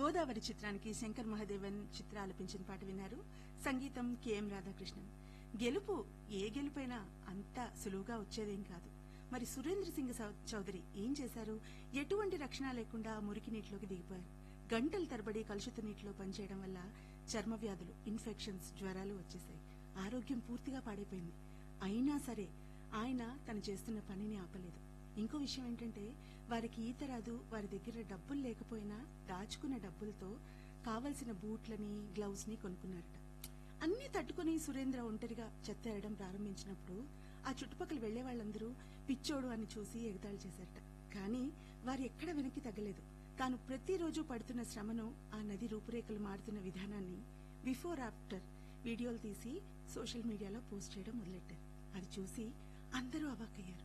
గోదావరి చిత్రానికి శంకర్ మహాదేవన్ చిత్ర ఆలపించిన పాట విన్నారు సంగీతం కెఎం రాధాకృష్ణన్ గెలుపు ఏ గెలుపైనా అంత సులువుగా వచ్చేదేం కాదు మరి సురేంద్ర సింగ్ చౌ- చౌదరి ఏం చేశారు ఎటువంటి రక్షణ లేకుండా మురికి నీటిలోకి దిగిపోయారు గంటల తరబడి కలుషిత నీటిలో పనిచేయడం వల్ల చర్మ వ్యాధులు ఇన్ఫెక్షన్స్ జ్వరాలు వచ్చేసాయి ఆరోగ్యం పూర్తిగా పాడైపోయింది అయినా సరే ఆయన తను చేస్తున్న పనిని ఆపలేదు ఇంకో విషయం ఏంటంటే వారికి ఈత రాదు వారి దగ్గర డబ్బులు లేకపోయినా దాచుకున్న డబ్బులతో కావలసిన బూట్లని గ్లౌస్ ని కొనుక్కున్నారట అన్ని తట్టుకుని సురేంద్ర ఒంటరిగా చెత్త ఏరడం ప్రారంభించినప్పుడు ఆ చుట్టుపక్కల వెళ్లే వాళ్ళందరూ పిచ్చోడు అని చూసి ఎగతాళి చేశారట కానీ వారు ఎక్కడ వెనక్కి తగ్గలేదు తాను ప్రతిరోజు పడుతున్న శ్రమను ఆ నది రూపురేఖలు మారుతున్న విధానాన్ని బిఫోర్ ఆఫ్టర్ వీడియోలు తీసి సోషల్ మీడియాలో పోస్ట్ చేయడం మొదలెట్టారు అది చూసి అందరూ అవాక్కయ్యారు